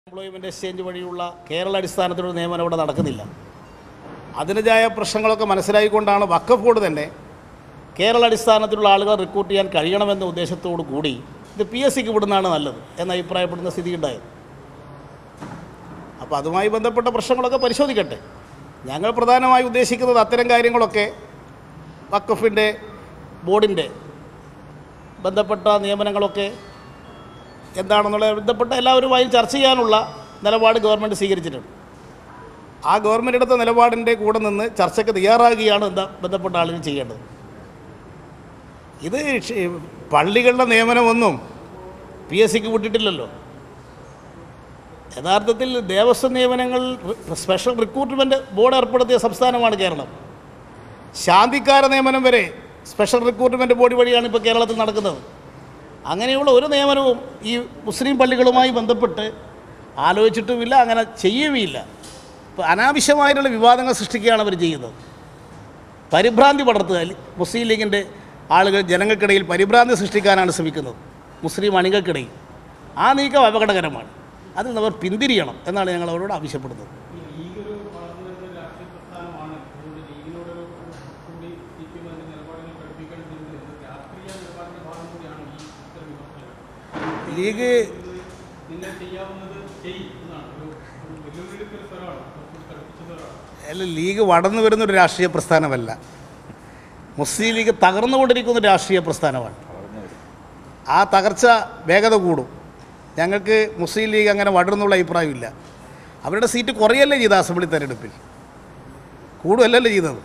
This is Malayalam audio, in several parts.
എംപ്ലോയ്മെൻ്റ് എക്സ്ചേഞ്ച് വഴിയുള്ള കേരള അടിസ്ഥാനത്തിലുള്ള നിയമനം ഇവിടെ നടക്കുന്നില്ല അതിൻ്റെതായ പ്രശ്നങ്ങളൊക്കെ മനസ്സിലായിക്കൊണ്ടാണ് വക്കഫ് ബോർഡ് തന്നെ കേരള അടിസ്ഥാനത്തിലുള്ള ആളുകളെ റിക്രൂട്ട് ചെയ്യാൻ കഴിയണമെന്ന ഉദ്ദേശത്തോടു കൂടി ഇത് പി എസ് സിക്ക് വിടുന്നതാണ് നല്ലത് എന്ന് അഭിപ്രായപ്പെടുന്ന സ്ഥിതി ഉണ്ടായത് അപ്പോൾ അതുമായി ബന്ധപ്പെട്ട പ്രശ്നങ്ങളൊക്കെ പരിശോധിക്കട്ടെ ഞങ്ങൾ പ്രധാനമായി ഉദ്ദേശിക്കുന്നത് അത്തരം കാര്യങ്ങളൊക്കെ വക്കഫിൻ്റെ ബോർഡിൻ്റെ ബന്ധപ്പെട്ട നിയമനങ്ങളൊക്കെ എന്താണെന്നുള്ള ബന്ധപ്പെട്ട എല്ലാവരുമായും ചർച്ച ചെയ്യാനുള്ള നിലപാട് ഗവൺമെൻറ് സ്വീകരിച്ചിട്ടുണ്ട് ആ ഗവൺമെൻറ് എടുത്ത നിലപാടിൻ്റെ കൂടെ നിന്ന് ചർച്ചയ്ക്ക് തയ്യാറാകുകയാണ് എന്താ ബന്ധപ്പെട്ട ആളുകൾ ചെയ്യേണ്ടത് ഇത് ഷ്- പള്ളികളുടെ നിയമനമൊന്നും പി എസ് സിക്ക് വിട്ടിട്ടില്ലല്ലോ യഥാർത്ഥത്തിൽ ദേവസ്വം നിയമനങ്ങൾ റി- സ്പെഷ്യൽ റിക്രൂട്ട്മെൻറ്റ് ബോർഡ് ഏർപ്പെടുത്തിയ സംസ്ഥാനമാണ് കേരളം ശാന്തിക്കാര നിയമനം വരെ സ്പെഷ്യൽ റിക്രൂട്ട്മെൻറ്റ് ബോർഡ് വഴിയാണ് ഇപ്പോൾ കേരളത്തിൽ നടക്കുന്നത് അങ്ങനെയുള്ള ഒരു നിയമനവും ഈ മുസ്ലിം പള്ളികളുമായി ബന്ധപ്പെട്ട് ആലോചിച്ചിട്ടുമില്ല അങ്ങനെ ചെയ്യുകയില്ല ഇപ്പോൾ അനാവശ്യമായിട്ടുള്ള വിവാദങ്ങൾ സൃഷ്ടിക്കുകയാണ് അവർ ചെയ്യുന്നത് പരിഭ്രാന്തി പടർത്തുക ലി- മുസ്ലിം ലീഗിൻ്റെ ആളുകൾ ജനങ്ങൾക്കിടയിൽ പരിഭ്രാന്തി സൃഷ്ടിക്കാനാണ് ശ്രമിക്കുന്നത് മുസ്ലിം അണികൾക്കിടയിൽ ആ നീക്കം അപകടകരമാണ് അതിൽ നിന്ന് അവർ പിന്തിരിയണം എന്നാണ് ഞങ്ങൾ അവരോട് ആവശ്യപ്പെടുന്നത് ലീഗ് അല്ല ലീഗ് വളർന്നു വരുന്നൊരു രാഷ്ട്രീയ പ്രസ്ഥാനമല്ല മുസ്ലിം ലീഗ് തകർന്നുകൊണ്ടിരിക്കുന്ന ഒരു രാഷ്ട്രീയ പ്രസ്ഥാനമാണ് ആ തകർച്ച വേഗത കൂടും ഞങ്ങൾക്ക് മുസ്ലിം ലീഗ് അങ്ങനെ വളർന്നുള്ള അഭിപ്രായമില്ല അവരുടെ സീറ്റ് കുറയല്ലേ ചെയ്ത അസംബ്ലി തെരഞ്ഞെടുപ്പിൽ കൂടുമല്ലല്ലോ ചെയ്തത്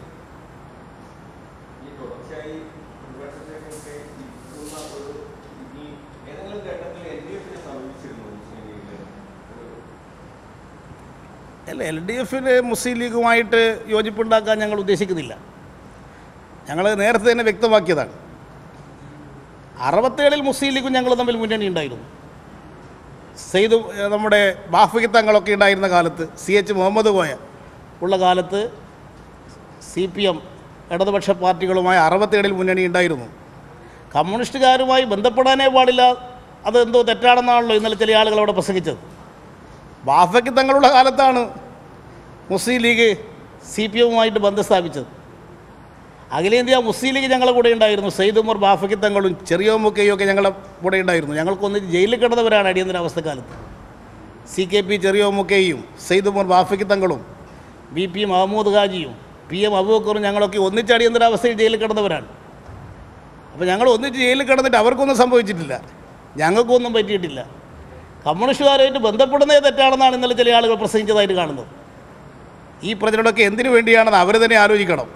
ഈ തുടർച്ചയായി പ്രതിപക്ഷത്തെയൊക്കെ ഇരിക്കുന്ന ഒരു ഇനി ഏതെങ്കിലും ഘട്ടത്തിൽ എൽ ഡി എഫിനെ സമീപിച്ചിരുന്നു മുസ്ലിം ലീഗിൽ ഒരു അല്ല എൽ ഡി എഫിന് മുസ്ലിം ലീഗുമായിട്ട് യോജിപ്പുണ്ടാക്കാൻ ഞങ്ങൾ ഉദ്ദേശിക്കുന്നില്ല ഞങ്ങൾ നേരത്തെ തന്നെ വ്യക്തമാക്കിയതാണ് അറുപത്തേഴിൽ മുസ്ലിം ലീഗും ഞങ്ങൾ തമ്മിൽ മുന്നണി ഉണ്ടായിരുന്നു സെയ്ദ് ഏഹ്, നമ്മുടെ ബാഫിക്ക് തങ്ങളൊക്കെ ഉണ്ടായിരുന്ന കാലത്ത് സി എച്ച് മുഹമ്മദ് കോയ ഉള്ള കാലത്ത് സി പി എം ഇടതുപക്ഷ പാർട്ടികളുമായി അറുപത്തേഴിൽ മുന്നണി ഉണ്ടായിരുന്നു കമ്മ്യൂണിസ്റ്റുകാരുമായി ബന്ധപ്പെടാനേ പാടില്ല അത് എന്തോ തെറ്റാണെന്നാണല്ലോ ഇന്നലെ ചില ആളുകൾ അവിടെ പ്രസംഗിച്ചത് ബാഫയ്ക്ക് തങ്ങളുള്ള കാലത്താണ് മുസ്ലിം ലീഗ് സി പി എമ്മുമായിട്ട് ബന്ധം സ്ഥാപിച്ചത് അഖിലേന്ത്യാ മുസ്ലിം ലീഗ് ഞങ്ങളുടെ കൂടെ ഉണ്ടായിരുന്നു സെയ്ദ് ഉമർ ബാഫയ്ക്ക് തങ്ങളും ചെറിയോമുക്കയും ഒക്കെ ഞങ്ങളുടെ കൂടെ ഉണ്ടായിരുന്നു ഞങ്ങൾക്കൊന്ന് ജയിലിൽ കിടന്നവരാണ് അടിയന്തരാവസ്ഥ കാലത്ത് സി കെ പി ചെറിയോമുക്കയും സെയ്ദ് ഉമർ ബാഫയ്ക്ക് തങ്ങളും ബി പി മഹമ്മൂദ് ഖാജിയും പി എം അബൂബക്കറും ഞങ്ങളൊക്കെ ഒന്നിച്ച് അടിയന്തരാവസ്ഥയിൽ ജയിലിൽ കിടന്നവരാണ് അപ്പോൾ ഞങ്ങൾ ഒന്നിച്ച് ജയിലിൽ കിടന്നിട്ട് അവർക്കൊന്നും സംഭവിച്ചിട്ടില്ല ഞങ്ങൾക്കൊന്നും പറ്റിയിട്ടില്ല കമ്മ്യൂണിസ്റ്റുകാരായിട്ട് ബന്ധപ്പെടുന്നതേ തെറ്റാണെന്നാണ് ഇന്നലെ ചില ആളുകൾ പ്രസംഗിച്ചതായിട്ട് കാണുന്നത് ഈ പ്രചരണമൊക്കെ എന്തിനു വേണ്ടിയാണെന്ന് അവർ തന്നെ ആലോചിക്കണം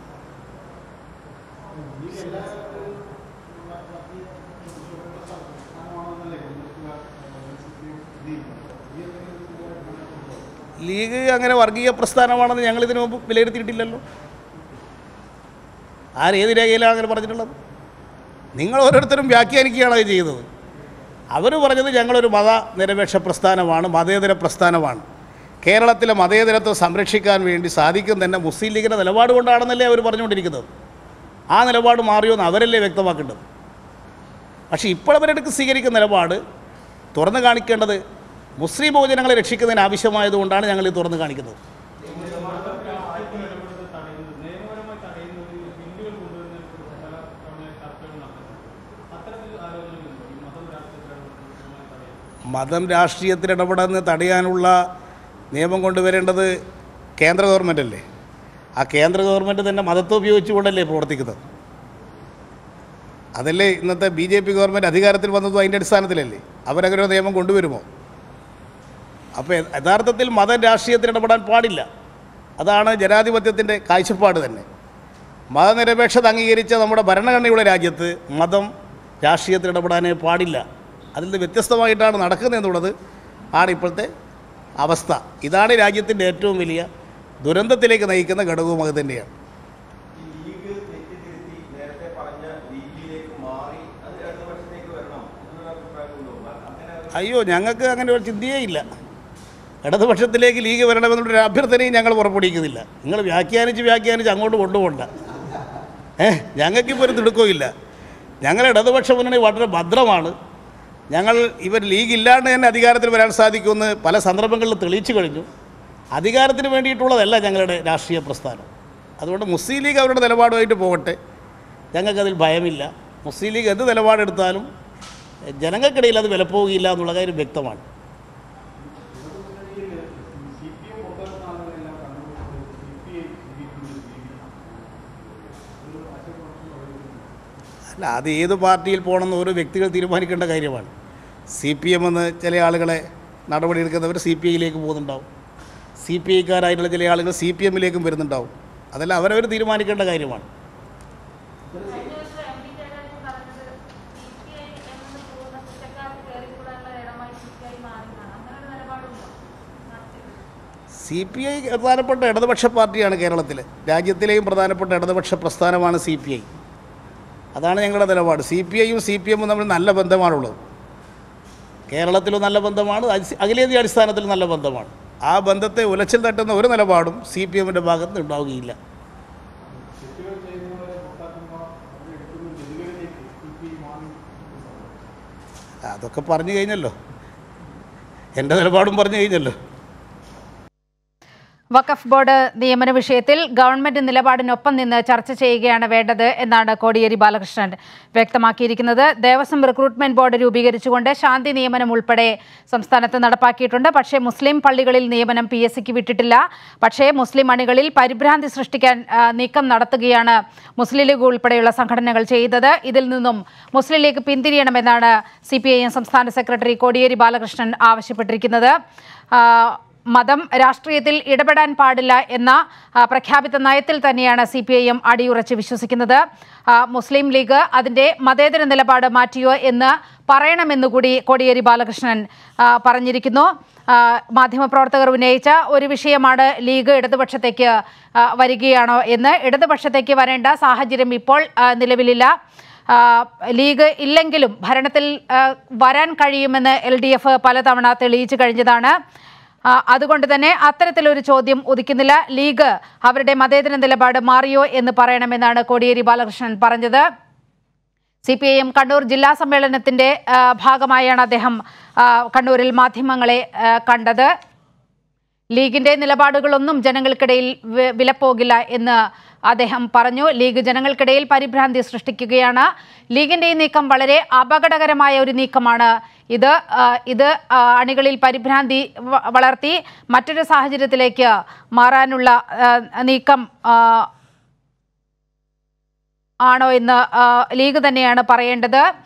ലീഗ് അങ്ങനെ വർഗീയ പ്രസ്ഥാനമാണെന്ന് ഞങ്ങൾ ഇതിനു മുമ്പ് വിലയിരുത്തിയിട്ടില്ലല്ലോ ആരേത് രേഖയിലാണ് അങ്ങനെ പറഞ്ഞിട്ടുള്ളത് നിങ്ങൾ ഓരോരുത്തരും വ്യാഖ്യാനിക്കുകയാണ് അത് ചെയ്തത് അവർ പറഞ്ഞത് ഞങ്ങളൊരു മത നിരപേക്ഷ പ്രസ്ഥാനമാണ് മതേതര പ്രസ്ഥാനമാണ് കേരളത്തിലെ മതേതരത്വം സംരക്ഷിക്കാൻ വേണ്ടി സാധിക്കും തന്നെ മുസ്ലിം ലീഗിൻ്റെ നിലപാട് കൊണ്ടാണെന്നല്ലേ അവർ പറഞ്ഞുകൊണ്ടിരിക്കുന്നത് ആ നിലപാട് മാറിയോ എന്ന് അവരല്ലേ വ്യക്തമാക്കേണ്ടത് പക്ഷേ ഇപ്പോഴവരെടുക്ക് സ്വീകരിക്കുന്ന നിലപാട് തുറന്നു കാണിക്കേണ്ടത് മുസ്ലിം ബഹുജനങ്ങളെ രക്ഷിക്കുന്നതിന് ആവശ്യമായതുകൊണ്ടാണ് ഞങ്ങൾ ഇത് തുറന്നു കാണിക്കുന്നത് മതം രാഷ്ട്രീയത്തിൽ ഇടപെടുന്ന തടയാനുള്ള നിയമം കൊണ്ടുവരേണ്ടത് കേന്ദ്ര ഗവൺമെൻറ്റല്ലേ ആ കേന്ദ്ര ഗവൺമെൻറ് തന്നെ മതത്തെ ഉപയോഗിച്ചുകൊണ്ടല്ലേ പ്രവർത്തിക്കുന്നത് അതല്ലേ ഇന്നത്തെ ബി ജെ പി ഗവൺമെൻറ് അധികാരത്തിൽ വന്നതും അതിൻ്റെ അടിസ്ഥാനത്തിലല്ലേ അവരങ്ങനെ ഒരു നിയമം കൊണ്ടുവരുമോ അപ്പോൾ യഥാർത്ഥത്തിൽ മതം രാഷ്ട്രീയത്തിൽ ഇടപെടാൻ പാടില്ല അതാണ് ജനാധിപത്യത്തിൻ്റെ കാഴ്ചപ്പാട് തന്നെ മതനിരപേക്ഷത അംഗീകരിച്ച നമ്മുടെ ഭരണഘടനയുള്ള രാജ്യത്ത് മതം രാഷ്ട്രീയത്തിൽ ഇടപെടാനേ പാടില്ല അതിൽ നിന്ന് വ്യത്യസ്തമായിട്ടാണ് നടക്കുന്നത് എന്നുള്ളത് ആണ് ഇപ്പോഴത്തെ അവസ്ഥ ഇതാണ് രാജ്യത്തിൻ്റെ ഏറ്റവും വലിയ ദുരന്തത്തിലേക്ക് നയിക്കുന്ന ഘടകവും അത് തന്നെയാണ് ഈ ലീഗ് തെറ്റിദ്ധരുത്തി നേരത്തെ പറഞ്ഞ രീതിയിലേക്ക് മാറി അത് ഇടതുപക്ഷത്തേക്ക് വരണം എന്നൊരു അഭിപ്രായമുണ്ടോ അങ്ങനെ ഒരു അയ്യോ ഞങ്ങൾക്ക് അങ്ങനെ ഒരു ചിന്തയേ ഇല്ല ഇടതുപക്ഷത്തിലേക്ക് ലീഗ് വരണമെന്നുള്ളൊരു അഭ്യർത്ഥനയും ഞങ്ങൾ പുറപ്പെടുവിക്കുന്നില്ല നിങ്ങൾ വ്യാഖ്യാനിച്ച് വ്യാഖ്യാനിച്ച് അങ്ങോട്ട് കൊണ്ടുപോകണ്ട ഏ ഞങ്ങൾക്കിപ്പോൾ ഒരു തിടുക്കവും ഇല്ല ഞങ്ങൾ ഇടതുപക്ഷ മുന്നണി വളരെ ഭദ്രമാണ് ഞങ്ങൾ ഇവർ ലീഗ് ഇല്ലാണ്ട് തന്നെ അധികാരത്തിൽ വരാൻ സാധിക്കുമെന്ന് പല സന്ദർഭങ്ങളിൽ തെളിയിച്ചു കഴിഞ്ഞു അധികാരത്തിന് വേണ്ടിയിട്ടുള്ളതല്ല ഞങ്ങളുടെ രാഷ്ട്രീയ പ്രസ്ഥാനം അതുകൊണ്ട് മുസ്ലിം ലീഗ് അവരുടെ നിലപാടുമായിട്ട് പോകട്ടെ ഞങ്ങൾക്കതിൽ ഭയമില്ല മുസ്ലിം ലീഗ് എന്ത് നിലപാടെടുത്താലും ജനങ്ങൾക്കിടയിൽ അത് വിലപ്പോവുകയില്ല എന്നുള്ള കാര്യം വ്യക്തമാണ് അല്ല അത് ഏത് പാർട്ടിയിൽ പോകണമെന്ന് ഓരോ വ്യക്തികൾ തീരുമാനിക്കേണ്ട കാര്യമാണ് സി പി എം എന്ന് ചില ആളുകളെ നടപടിയെടുക്കുന്നവർ സി പി ഐയിലേക്ക് പോകുന്നുണ്ടാവും സി പി ഐക്കാരായിട്ടുള്ള ചില ആളുകൾ സി പി എമ്മിലേക്കും വരുന്നുണ്ടാവും അതെല്ലാം അവരവർ തീരുമാനിക്കേണ്ട കാര്യമാണ് കഴിഞ്ഞ വർഷം എം പി ജയരാജൻ പറഞ്ഞത് സി പി ഐ എന്നത് പോകുന്ന കുറ്റക്കാർക്ക് കയറിക്കൂടാനുള്ള ഇടമായി സി പി ഐ മാറുന്നതാണ് അങ്ങനെ ഒരു നിലപാടുണ്ടോ നടത്തിയിട്ടുണ്ട് സി പി ഐ പ്രധാനപ്പെട്ട ഇടതുപക്ഷ പാർട്ടിയാണ് കേരളത്തിൽ രാജ്യത്തിലെയും പ്രധാനപ്പെട്ട ഇടതുപക്ഷ പ്രസ്ഥാനമാണ് സി പി ഐ അതാണ് ഞങ്ങളുടെ നിലപാട് സി പി ഐയും സി പി എമ്മും തമ്മിൽ നല്ല ബന്ധമാണുള്ളത് കേരളത്തിലും നല്ല ബന്ധമാണ് അതി- അഖിലേന്ത്യാ അടിസ്ഥാനത്തിൽ നല്ല ബന്ധമാണ് ആ ബന്ധത്തെ ഉലച്ചിൽ തട്ടുന്ന ഒരു നിലപാടും സി പി എമ്മിൻ്റെ ഭാഗത്ത് നിന്ന് ഉണ്ടാവുകയില്ല അതൊക്കെ പറഞ്ഞു കഴിഞ്ഞല്ലോ എൻ്റെ നിലപാടും പറഞ്ഞു കഴിഞ്ഞല്ലോ വഖഫ് ബോർഡ് നിയമന വിഷയത്തിൽ ഗവൺമെന്റ് നിലപാടിനൊപ്പം നിന്ന് ചർച്ച ചെയ്യുകയാണ് വേണ്ടത് എന്നാണ് കോടിയേരി ബാലകൃഷ്ണൻ വ്യക്തമാക്കിയിരിക്കുന്നത് ദേവസ്വം റിക്രൂട്ട്മെന്റ് ബോർഡ് രൂപീകരിച്ചുകൊണ്ട് ശാന്തി നിയമനം ഉൾപ്പെടെ സംസ്ഥാനത്ത് നടപ്പാക്കിയിട്ടുണ്ട് പക്ഷേ മുസ്ലിം പള്ളികളിൽ നിയമനം പി എസ് സിക്ക് വിട്ടിട്ടില്ല പക്ഷേ മുസ്ലിം അണികളിൽ പരിഭ്രാന്തി സൃഷ്ടിക്കാൻ ആ, നീക്കം നടത്തുകയാണ് മുസ്ലിം ലീഗ് ഉൾപ്പെടെയുള്ള സംഘടനകൾ ചെയ്തത് ഇതിൽ നിന്നും മുസ്ലിം ലീഗ് പിന്തിരിയണമെന്നാണ് സി പി ഐ എം സംസ്ഥാന സെക്രട്ടറി കോടിയേരി ബാലകൃഷ്ണൻ ആവശ്യപ്പെട്ടിരിക്കുന്നത് ആ, മതം രാഷ്ട്രീയത്തിൽ ഇടപെടാൻ പാടില്ല എന്ന ആ, പ്രഖ്യാപിത നയത്തിൽ തന്നെയാണ് സി പി ഐ എം അടിയുറച്ച് വിശ്വസിക്കുന്നത് ആ, മുസ്ലിം ലീഗ് അതിൻ്റെ മതേതര നിലപാട് മാറ്റിയോ എന്ന് പറയണമെന്നുകൂടി കോടിയേരി ബാലകൃഷ്ണൻ ആ, പറഞ്ഞിരിക്കുന്നു ആ, മാധ്യമപ്രവർത്തകർ ഉന്നയിച്ച ഒരു വിഷയമാണ് ലീഗ് ഇടതുപക്ഷത്തേക്ക് ആ, വരികയാണോ എന്ന് ഇടതുപക്ഷത്തേക്ക് വരേണ്ട സാഹചര്യം ഇപ്പോൾ ആ, നിലവിലില്ല ആ, ലീഗ് ഇല്ലെങ്കിലും ഭരണത്തിൽ ആ, വരാൻ കഴിയുമെന്ന് എൽ ഡി എഫ് പലതവണ തെളിയിച്ചു കഴിഞ്ഞതാണ് ആ, അതുകൊണ്ട് തന്നെ അത്തരത്തിലൊരു ചോദ്യം ഉദിക്കുന്നില്ല ലീഗ് അവരുടെ മതേതര നിലപാട് മാറിയോ എന്ന് പറയണമെന്നാണ് കോടിയേരി ബാലകൃഷ്ണൻ പറഞ്ഞത് C P I M Kannur ജില്ലാ സമ്മേളനത്തിന്റെ ആ, ഭാഗമായാണ് അദ്ദേഹം ആ, കണ്ണൂരിൽ മാധ്യമങ്ങളെ ആ, കണ്ടത് ലീഗിന്റെ നിലപാടുകളൊന്നും ജനങ്ങൾക്കിടയിൽ വി- വിലപ്പോകില്ല എന്ന് അദ്ദേഹം പറഞ്ഞു ലീഗ് ജനങ്ങൾക്കിടയിൽ പരിഭ്രാന്തി സൃഷ്ടിക്കുകയാണ് ലീഗിന്റെ ഈ നീക്കം വളരെ അപകടകരമായ ഒരു നീക്കമാണ് ഇത് ആ, ഇത് ആ, അണികളിൽ പരിഭ്രാന്തി വ- വളർത്തി മറ്റൊരു സാഹചര്യത്തിലേക്ക് മാറാനുള്ള ആ, നീക്കം ആ, ആണോ എന്ന് ആ, ലീഗ് തന്നെയാണ് പറയേണ്ടത്